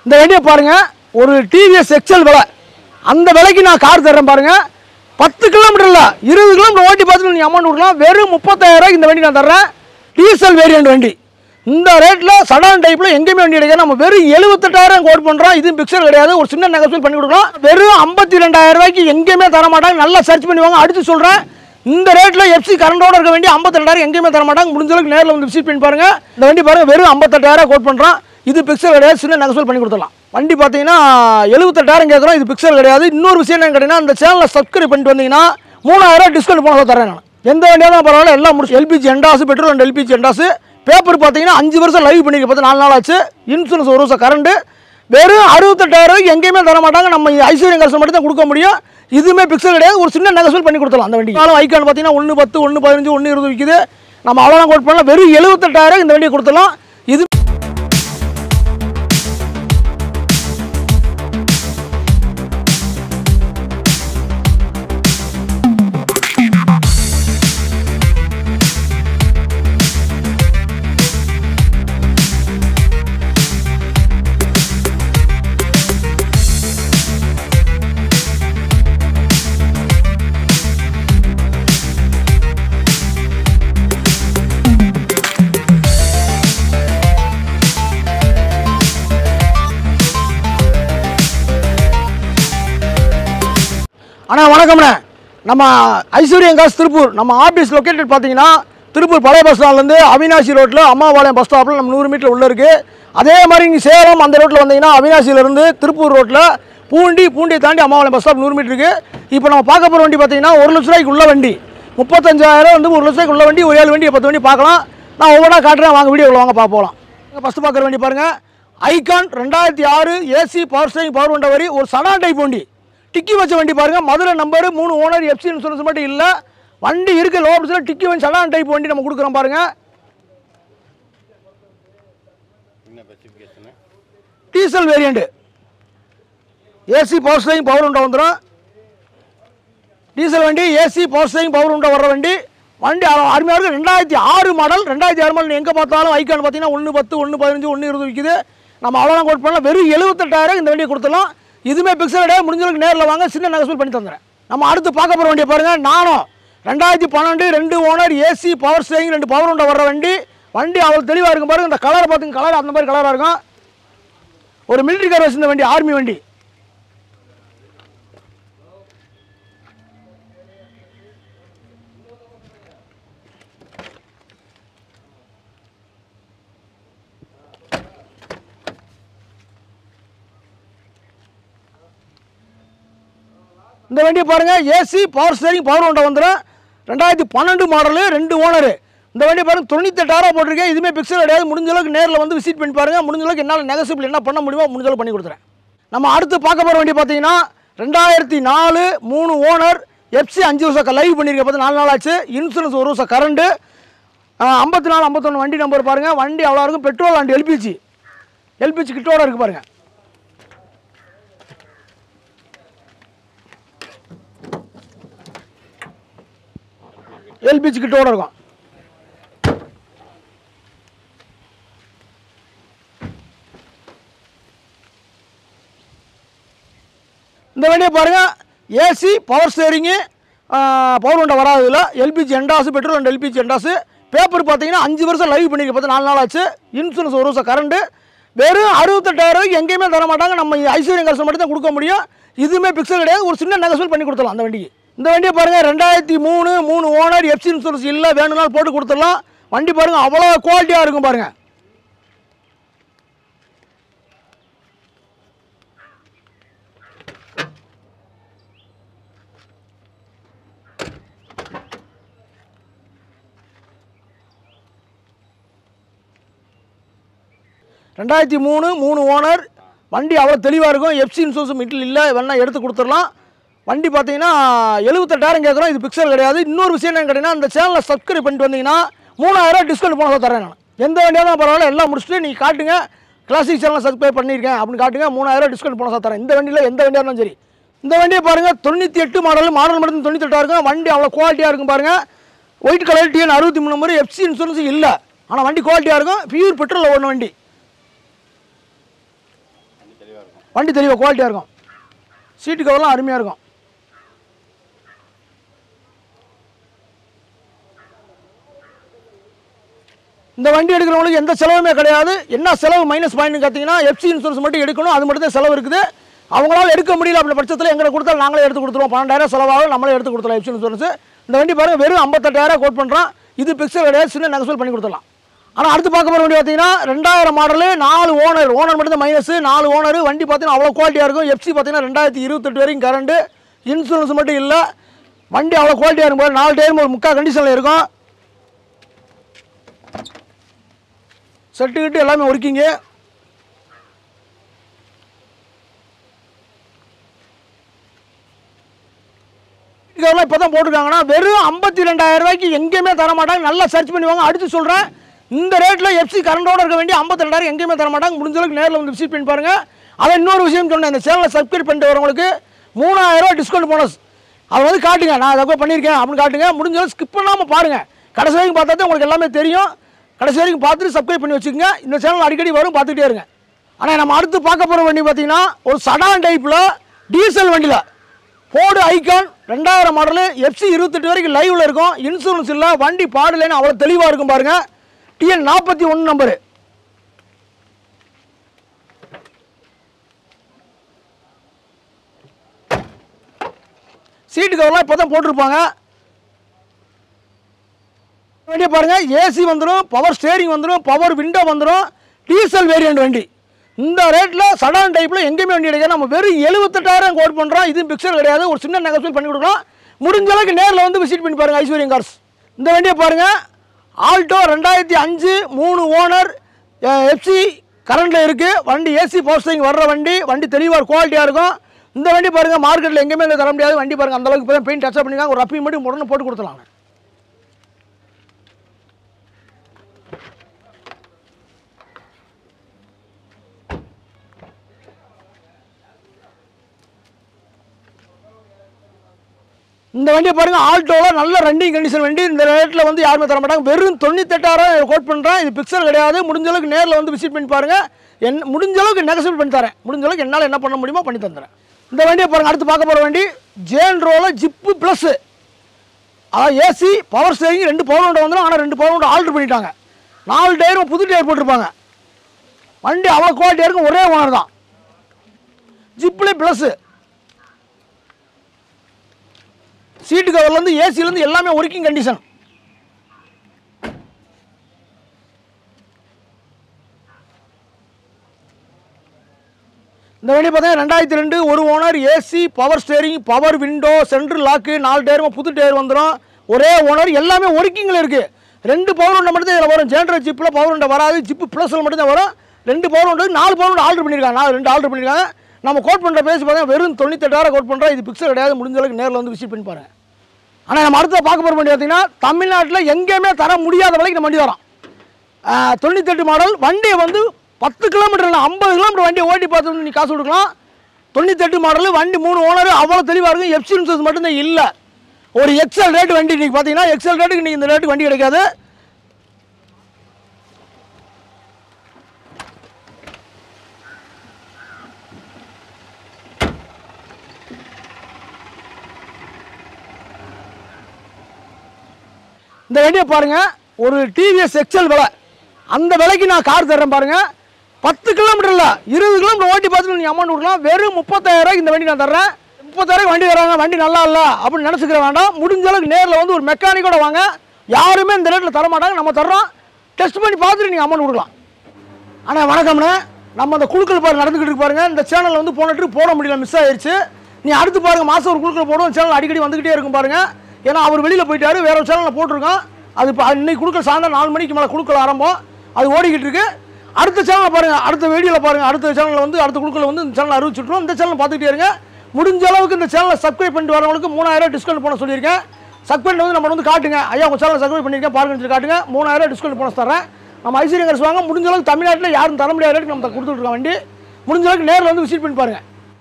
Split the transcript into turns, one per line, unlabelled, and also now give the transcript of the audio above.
இந்த வண்டியை பாருங்க ஒரு டிவிஎஸ் எக்ஸல் விலை அந்த விலைக்கு நான் கார் தர்றேன் பாருங்க பத்து கிலோமீட்டர் இல்லை இருபது கிலோமீட்டர் ஓட்டி பார்த்துட்டு நீங்கள் அமௌண்ட் கொடுக்கலாம் வெறும் முப்பத்தாயிரம் ரூபாய்க்கு இந்த வண்டி நான் தர்றேன் டீசல் வேரியண்ட் வண்டி இந்த ரேட்டில் சடான் டைப்பில் எங்கேயுமே வண்டி கிடையாது நம்ம வெறும் எழுபத்தெட்டாயிரம் கோட் பண்ணுறோம் இது பிக்சர் கிடையாது ஒரு சின்ன நெகோசியேட் பண்ணி கொடுக்கலாம் வெறும் ஐம்பத்தி ரெண்டாயிரம் ரூபாய்க்கு எங்கேயுமே தர மாட்டாங்க நல்லா சர்ச் பண்ணுவாங்க அடுத்து சொல்கிறேன் இந்த ரேட்டில் எஃப்சி கரண்டோட இருக்க வேண்டிய ஐம்பத்தி ரெண்டாயிரம் எங்கேயுமே தர மாட்டாங்க முடிஞ்ச அளவுக்கு நேரில் வந்து விசிட் பண்ணி பாருங்க இந்த வண்டி பாருங்க வெறும் ஐம்பத்தெட்டாயிரம் கோட் பண்ணுறோம் இது பிக்சர் கிடையாது சின்ன நெகோசியேட் பண்ணி கொடுத்துடலாம் வண்டி பார்த்தீங்கன்னா எழுபத்தெட்டாயிரம் கேட்குறோம் இது பிக்சர் கிடையாது இன்னொரு விஷயம் என்ன கேட்டீங்கன்னா இந்த சேனலை சப்ஸ்கிரைப் பண்ணிட்டு வந்தீங்கன்னா மூணாயிரம் டிஸ்கவுண்ட் போனதை தரேன் நான் எந்த வண்டியாக தான் பரவாயில்ல எல்லாம் முடிச்சு LPG endorse petrol and LPG endorse paper பார்த்தீங்கன்னா அஞ்சு வருஷம் லைவ் பண்ணிக்க பார்த்து நாலு நாள் ஆச்சு இன்சூரன்ஸ் ஒரு வருஷம் கரண்ட் வெறும் அறுபத்தெட்டாயிரம் ரூபாய்க்கு எங்கேயுமே தர மாட்டாங்க நம்ம ஐஸ்வர்யம் கலசம் மட்டும் தான் கொடுக்க முடியும் இதுவுமே பிக்சல் கிடையாது ஒரு சின்ன நெகசல் பண்ணி கொடுத்துடலாம் அந்த வண்டி நாளும் ஐக்கான் பார்த்தீங்கன்னா ஒன்று பத்து ஒன்று பதினஞ்சு ஒன்று இருபது விற்குது நம்ம அவ்வளோதான் கோட் பண்ணலாம் வெறும் எழுபத்தெட்டாயிரம் இந்த வண்டியை கொடுத்துடலாம் இது அண்ணா வணக்கம்ண்ணே நம்ம ஐஸ்வர்யம் காசு திருப்பூர் நம்ம ஆஃபீஸ் லொக்கேட்டட் பார்த்தீங்கன்னா திருப்பூர் பழைய பஸ் ஸ்டாண்ட்லேருந்து அவினாசி ரோட்டில் அம்மாபாளையம் பஸ் ஸ்டாப்பில் நம்ம நூறு மீட்டர் உள்ளே இருக்குது அதே மாதிரி இங்கே சேலம் அந்த ரோட்டில் வந்தீங்கன்னா அவினாசியிலேருந்து திருப்பூர் ரோட்டில் பூண்டி பூண்டியை தாண்டி அம்மாபாளையம் பஸ் ஸ்டாப் நூறு மீட்டர் இருக்குது இப்போ நம்ம பார்க்க போகிற வண்டி பார்த்தீங்கன்னா ஒரு லட்ச ரூபாய்க்கு உள்ள வண்டி முப்பத்தஞ்சாயிரம் வந்து ஒரு லட்ச ரூபாய்க்கு உள்ள வண்டி ஒரு ஏழு வண்டி பத்து வண்டி பார்க்கலாம் நான் ஒவ்வொன்றா காட்டுறேன் வாங்க வீடியோவில் வாங்க பார்க்க போகலாம் ஃபஸ்ட்டு பார்க்குற வண்டி பாருங்கள் ஐகான் ரெண்டாயிரத்தி ஆறு ஏசி பவர் ஸ்டேரிங் பவர் வண்ட வரி ஒரு சடான் டைப் வண்டி டிக்கி வச்ச வண்டி பாருங்க மதுரை நம்பர் மூணு ஓனர் எஃப்சி இன்சூரன்ஸ் மட்டும் இல்லை வண்டி இருக்கு லோ ஆப்ஷனில் டிக்கி வச்சு சடான் டைப் வண்டி நம்ம கொடுக்குறோம் பாருங்க
என்ன specification
diesel variant AC power steering power உண்டா வந்துடும் டீசல் வண்டி ஏசி பவர் ஸ்டேரிங் பவர் உண்டா வர்ற வண்டி வண்டி அ- அருமையாக இருக்குது ரெண்டாயிரத்தி ஆறு மாடல் ரெண்டாயிரத்தி ஆறு மாடல் எங்கே பார்த்தாலும் ஐக்கான் பார்த்தீங்கன்னா ஒன்று பத்து ஒன்று பதினஞ்சு ஒன்று இருபது விற்குது நம்ம அவ்வளோதான் கோட் பண்ணலாம் வெறும் எழுபத்தெட்டாயிரம் இந்த வண்டியை கொடுத்துடலாம் இதுவுமே பிக்சல் கிடையாது முடிஞ்சளவுக்கு நேரில் வாங்க சின்ன நகசூல் பண்ணி தந்துடுறேன் நம்ம அடுத்து பார்க்க போகிற வண்டியை பாருங்கள் நானும் ரெண்டாயிரத்தி பன்னெண்டு ரெண்டு ஓனர் ஏசி பவர் ஸ்டேரிங் ரெண்டு பவர் உண்டா வர்ற வண்டி வண்டி அவ்வளோ தெளிவாக இருக்கும் பாருங்க இந்த கலரை பார்த்துங்க கலர் அந்த மாதிரி கலராக இருக்கும் ஒரு மிலிட்ரி கார் வச்சிருந்த வண்டி ஆர்மி வண்டி இந்த வண்டியை பாருங்க AC power steering power Honda வந்துடும் ரெண்டாயிரத்தி பன்னெண்டு மாடலு ரெண்டு ஓனரு இந்த வண்டி பாருங்க தொண்ணூத்தெட்டாயிரம் போட்டிருக்கேன் இதுவுமே பிக்சல் கிடையாது முடிஞ்ச அளவுக்கு நேரில் வந்து விசிட் பண்ணி பாருங்க முடிஞ்ச அளவுக்கு என்னால் நெகசிபிள் என்ன பண்ண முடியுமோ முடிஞ்ச அளவுக்கு பண்ணி கொடுத்துறேன் நம்ம அடுத்து பார்க்க போகிற வண்டி பார்த்தீங்கன்னா ரெண்டாயிரத்தி நாலு மூணு ஓனர் எஃப்சி அஞ்சு வருஷம் லைவ் பண்ணியிருக்க பார்த்து நாலு நாள் ஆச்சு இன்சூரன்ஸ் ஒரு வருஷம் கரண்டு ஐம்பத்தி நாலு ஐம்பத்தொன்று வண்டி நம்பர் பாருங்கள் வண்டி அவ்வளோ இருக்கும் பெட்ரோல் அண்ட் எல்பிஜி எல்பிஜி கிட்டோட இருக்குது பாருங்கள் எல்பிஜி கிட்டோட இருக்கும் இந்த வண்டியை பாருங்கள் ஏசி பவர் ஸ்டேரிங்கு பவர் வண்டை வராதுல LPG endorse petrol and LPG endorse paper பார்த்தீங்கன்னா அஞ்சு வருஷம் லைவ் பண்ணிக்க பார்த்து நாலு நாள் ஆச்சு இன்சூரன்ஸ் ஒரு வருஷம் கரண்டு வெறும் அறுபத்தெட்டாயிரம் ரூபாய்க்கு எங்கேயுமே தர மாட்டாங்க நம்ம ஐஸ்வர்யம் கலசம் மட்டும் தான் கொடுக்க முடியும் இதுவுமே பிக்சல் கிடையாது ஒரு சின்ன நெகசல் பண்ணி கொடுத்துடலாம் அந்த வண்டிக்கு இந்த வண்டியை பாருங்கள் ரெண்டாயிரத்தி மூணு மூணு ஓனர் எஃப்சி இன்சூரன்ஸ் இல்லை வேணும்னாலும் போட்டு கொடுத்துடலாம் வண்டி பாருங்கள் அவ்வளோ குவாலிட்டியாக இருக்கும் பாருங்கள் ரெண்டாயிரத்தி மூணு மூணு ஓனர் வண்டி அவ்வளோ தெளிவாக இருக்கும் எஃப்சி இன்சூரன்ஸ் மிட்டில் இல்லை வேணா எடுத்து கொடுத்துடலாம் வண்டி பார்த்தீங்கன்னா எழுபத்தெட்டாயிரம் கேட்குறோம் இது பிக்சல் கிடையாது இன்னொரு விஷயம் என்ன கேட்டிங்கன்னா இந்த சேனலை சப்ஸ்கிரைப் பண்ணிட்டு வந்தீங்கன்னா மூணாயிரம் டிஸ்கவுண்ட் போனதாக தரேன் நான் எந்த வண்டியாக தான் பரவாயில்ல எல்லாம் முடிச்சுட்டு நீங்கள் காட்டுங்க கிளாசிக் சேனலை சப்ஸ்கிரைப் பண்ணியிருக்கேன் அப்படின்னு காட்டுங்க மூணாயிரம் டிஸ்கவுண்ட் போனதாக தரேன் இந்த வண்டியில் எந்த வண்டியாக இருந்தாலும் சரி இந்த வண்டியை பாருங்கள் தொண்ணூற்றி எட்டு மாடல் மாடல் மட்டும் தொண்ணூத்தெட்டாக இருக்கும் வண்டி அவ்வளோ குவாலிட்டியாக இருக்கும் பாருங்கள் ஒயிட் கலர் டிஎன் அறுபத்தி மூணு நம்பர் எஃப்சி இன்சூரன்ஸ் இல்லை ஆனால் வண்டி குவாலிட்டியாக இருக்கும் பியூர் பெட்ரோல் ஓடின வண்டி
தெளிவாக இருக்கும்
வண்டி தெளிவாக குவாலிட்டியாக இருக்கும் சீட்டு கவர்லாம் அருமையாக இருக்கும் இந்த வண்டி எடுக்கிறவங்களுக்கு எந்த செலவுமே கிடையாது என்ன செலவு மைனஸ் பாயிண்ட் பார்த்தீங்கன்னா எஃப்சி இன்சூரன்ஸ் மட்டும் எடுக்கணும் அது மட்டும் தான் செலவு இருக்குது அவங்களால எடுக்க முடியல அப்படின்ற பட்சத்தில் எங்களை கொடுத்தாலும் நாங்களே எடுத்து கொடுத்துருவோம் பன்னெண்டாயிரம் செலவாகும் நம்மளே எடுத்து கொடுத்துருவோம் எஃப்சி இன்சூரன்ஸ் இந்த வண்டி பாருங்க வெறும் ஐம்பத்தெட்டாயிரம் கோட் பண்ணுறோம் இது பிக்சர் கிடையாது சின்ன நெகசல் பண்ணி கொடுத்துடலாம் ஆனால் அடுத்து பார்க்க போகிற வண்டி பார்த்தீங்கன்னா ரெண்டாயிரம் மாடலு நாலு ஓனர் ஓனர் மட்டும் தான் மைனஸ் நாலு ஓனர் வண்டி பார்த்தீங்கன்னா அவ்வளோ குவாலிட்டியாக இருக்கும் எஃப்சி பார்த்தீங்கன்னா ரெண்டாயிரத்தி இருபத்தெட்டு வரைக்கும் கரண்ட் இன்சூரன்ஸ் மட்டும் இல்லை வண்டி அவ்வளோ குவாலிட்டியாக இருக்கும் பாரு. நாலு டைம் ஒரு முக்கால் கண்டிஷனில் இருக்கும் செட்டு கிட்டு எல்லாமே ஒர்க்கிங்கு இதெல்லாம் இப்போ தான் போட்டிருக்காங்கன்னா வெறும் ஐம்பத்தி ரெண்டாயிரம் ரூபாய்க்கு எங்கேயுமே தர மாட்டாங்க நல்லா சர்ச் பண்ணி வாங்க அடுத்து சொல்கிறேன் இந்த ரேட்டில் எஃப்சி கரண்டோட இருக்க வேண்டிய ஐம்பத்தி ரெண்டாயிரம் எங்கேயுமே தர மாட்டாங்க முடிஞ்ச அளவுக்கு நேரில் வந்து விசிட் பண்ணி பாருங்க அதை இன்னொரு விஷயம் சொன்னேன் இந்த சேனலை சப்ஸ்கிரைப் பண்ணிட்டு வரவங்களுக்கு மூணாயிரம் ரூபாய் டிஸ்கவுண்ட் போனஸ் அதை வந்து காட்டுங்க நான் அதை பண்ணியிருக்கேன் அப்படின்னு காட்டுங்க முடிஞ்ச அளவுக்கு ஸ்கிப் பண்ணாமல் பாருங்கள் கடைசி வரைக்கும் பார்த்தா தான் உங்களுக்கு எல்லாமே தெரியும் கடைசி வரைக்கும் பார்த்துட்டு சப்ஸ்கிரைப் பண்ணி வச்சுக்கோங்க இந்த சேனல் அடிக்கடி வரும் பார்த்துக்கிட்டே இருங்க ஆனால் நம்ம அடுத்து பார்க்க போகிற வண்டி பார்த்தீங்கன்னா ஒரு சடான் டைப்பில் டீசல் வண்டியில் ஃபோர்டு ஐகான் ரெண்டாயிரம் மாடலு எஃப்சி இருபத்தெட்டு வரைக்கும் லைவில் இருக்கும் இன்சூரன்ஸ் இல்லை வண்டி பாடலைன்னு அவ்வளோ தெளிவாக இருக்கும் பாருங்க டிஎன் நாற்பத்தி ஒன்று நம்பரு சீட்டு கவர்லாம் இப்போ தான் போட்டிருப்பாங்க வண்டியை பாருங்க ஏசி வந்துடும் பவர் ஸ்டேரிங் வந்துடும் பவர் விண்டோ வந்துடும் டீசல் வேரியண்ட் வண்டி இந்த ரேட்டில் சடான் டைப்பில் எங்கேயுமே வண்டி கிடையாது நம்ம வெறும் எழுபத்தெட்டாயிரம் கோட் பண்ணுறோம் இது பிக்சர் கிடையாது ஒரு சின்ன நெகோசியேட் பண்ணி கொடுக்கலாம் முடிஞ்ச அளவுக்கு நேரில் வந்து விசிட் பண்ணி பாருங்கள் ஐஸ்வர்யம் கார்ஸ் இந்த வண்டியை பாருங்கள் ஆல்டோ ரெண்டாயிரத்தி அஞ்சு மூணு ஓனர் எஃப்சி கரண்டில் இருக்குது வண்டி ஏசி பவர் ஸ்டேரிங் வர்ற வண்டி வண்டி தெளிவாக குவாலிட்டியாக இருக்கும் இந்த வண்டி பாருங்கள் மார்க்கெட்டில் எங்கேயுமே இங்க தர முடியாது வண்டி பாருங்கள் அந்தளவுக்கு இப்போ தான் பெயிண்ட் டச் பண்ணிருக்காங்க ஒரு ரப்பி மட்டும் உடனே போட்டு கொடுத்துலாம் இந்த வண்டியை பாருங்க ஆல்டோவில் நல்ல ரன்னிங் கண்டிஷன் வண்டி இந்த ரேட்டில் வந்து யாருமே தர மாட்டாங்க வெறும் தொண்ணூத்தெட்டாயிரம் கோட் பண்ணுறேன் இது பிக்சர் கிடையாது முடிஞ்ச அளவுக்கு நேரில் வந்து விசிட் பண்ணி பாருங்க என் முடிஞ்ச அளவுக்கு நெகசிட் பண்ணி தரேன் முடிஞ்ச அளவுக்கு என்னால் என்ன பண்ண முடியுமோ பண்ணி தந்துறேன் இந்த வண்டியை பாருங்க அடுத்து பார்க்க போகிற வண்டி ஜேன் ரோவில் ஜிப்பு ப்ளஸ் அதாவது ஏசி பவர் ஸ்டேரிங் ரெண்டு பவர் விண்டோ வந்துடும் ஆனால் ரெண்டு பவர் விண்டோ ஆல்ட்ரு பண்ணிட்டாங்க நாலு டயரும் புது டயர் போட்டிருப்பாங்க வண்டி அவ்வளோ குவாலிட்டியாக இருக்கும் ஒரே ஓனர் தான் ஜிப்லேயே ப்ளஸ்ஸு சீட்டு கவர்லேருந்து ஏசிலேருந்து எல்லாமே ஒர்க்கிங் கண்டிஷன் இந்த வண்டி பார்த்தீங்கன்னா ரெண்டாயிரத்தி ரெண்டு ஒரு owner AC power steering power window central lock நாலு டயரும் புது டயர் வந்துடும் ஒரே ஓனர் எல்லாமே ஒர்க்கிங்கில் இருக்குது ரெண்டு பவர் உண்டை மட்டும் தான் இதில் வரும் ஜென்ரல் ஜிப்பில் பவர் உண்டை வராது ஜிப்பு ப்ளஸில் மட்டும் தான் வரும் ரெண்டு பவர் உண்டு நாலு பவர் உண்டு ஆர்டர் பண்ணியிருக்காங்க நாலு ரெண்டு ஆர்டர் பண்ணியிருக்காங்க நம்ம கோட் பண்ணுற பேசி பார்த்தீங்கன்னா வெறும் தொண்ணூத்தெட்டாயிரம் கோட் பண்ணுறோம் இது பிக்சர் கிடையாது முடிஞ்ச அளவுக்கு நேரில் வந்து விசிட் பண்ணி பாருங்கள் ஆனால் நம்ம அடுத்த பார்க்க போகிற வண்டி பார்த்தீங்கன்னா தமிழ்நாட்டில் எங்கேயுமே தர முடியாத விலைக்கு நம்ம வண்டி வரோம் ஆஹ், தொண்ணூத்தெட்டு மாடல் வண்டியை வந்து பத்து கிலோமீட்டர் இல்லை ஐம்பது கிலோமீட்டர் வண்டியை ஓட்டி பார்த்து நீ காசு கொடுக்கலாம் தொண்ணூத்தெட்டு மாடல் வண்டி மூணு ஓனர் அவ்வளோ தெளிவாக இருக்கும் எஃப்சி இன்சூரன்ஸ் மட்டும்தான் இல்லை ஒரு எக்ஸல் ரேட் வண்டி நீங்கள் பார்த்தீங்கன்னா எக்ஸல் ரேட்டுக்கு நீங்கள் இந்த ரேட்டுக்கு வண்டி கிடைக்காது இந்த வண்டியை பாருங்க ஒரு டிவிஎஸ் எக்ஸல் விலை அந்த விலைக்கு நான் கார் தர்றேன் பாருங்க பத்து கிலோமீட்டர் இல்லை இருபது கிலோமீட்டர் ஓட்டி பார்த்துட்டு நீங்கள் அமௌண்ட் கொடுக்கலாம் வெறும் முப்பத்தாயிரம் ரூபாய்க்கு இந்த வண்டி நான் தர்றேன் முப்பத்தாயிரம் வண்டி தராங்க வண்டி நல்லா இல்லை அப்படின்னு நினச்சிக்கிற வேண்டாம் முடிஞ்ச அளவுக்கு நேரில் வந்து ஒரு மெக்கானிக்கோட வாங்க யாருமே இந்த ரேட்டில் தர மாட்டாங்க நம்ம தர்றோம் டெஸ்ட் பண்ணி பார்த்துட்டு நீங்கள் அமௌண்ட் கொடுக்கலாம் அண்ணா வணக்கம்ண்ணே நம்ம அந்த குழுக்கள் பாரு நடந்துக்கிட்டு இருக்கு பாருங்க இந்த சேனல் வந்து போன ட்ரிப் போட முடியல மிஸ் ஆயிருச்சு நீ அடுத்து பாருங்க மாதம் ஒரு குழுக்கள் போடுவோம் சேனல் அடிக்கடி வந்துக்கிட்டே இருக்கும் பாருங்க ஏன்னா அவர் வெளியில் போயிட்டாரு வேற ஒரு சேனலில் போட்டிருக்கோம் அது இப்போ இன்னைக்கு குழுக்கள் சாயந்தரம் நாலு மணிக்கு மேலே குழுக்கள் ஆரம்பம் அது ஓடிக்கிட்டு இருக்கு அடுத்த சேனலில் பாருங்க அடுத்த வீடியோவில் பாருங்க அடுத்த சேனலில் வந்து அடுத்த குழுக்கள் வந்து இந்த சேனல் அறிவிச்சுட்ருவோம் இந்த சேனல் பார்த்துக்கிட்டே இருங்க முடிஞ்ச அளவுக்கு இந்த சேனலை சப்ஸ்கிரைப் பண்ணிட்டு வரவங்களுக்கு மூணாயிரம் டிஸ்கவுண்ட் பண்ண சொல்லியிருக்கேன் சப்ஸ்கிரைப் வந்து நம்ம வந்து காட்டுங்க ஐயா உங்கள் சேனல் சப்ஸ்கிரைப் பண்ணியிருக்கேன் பாருங்கன்னு சொல்லி காட்டுங்க மூணாயிரம் டிஸ்கவுண்ட் போனஸ் தரேன் நம்ம ஐஸ்வர்யங்கர்ஸ் வாங்க முடிஞ்ச அளவுக்கு தமிழ்நாட்டில் யாரும் தர முடியாத ரேட்டுக்கு நம்ம கொடுத்துட்ருக்கோம் வண்டி முடிஞ்ச அளவுக்கு நேரில் வந்து விசிட் பண்ணி பாருங்க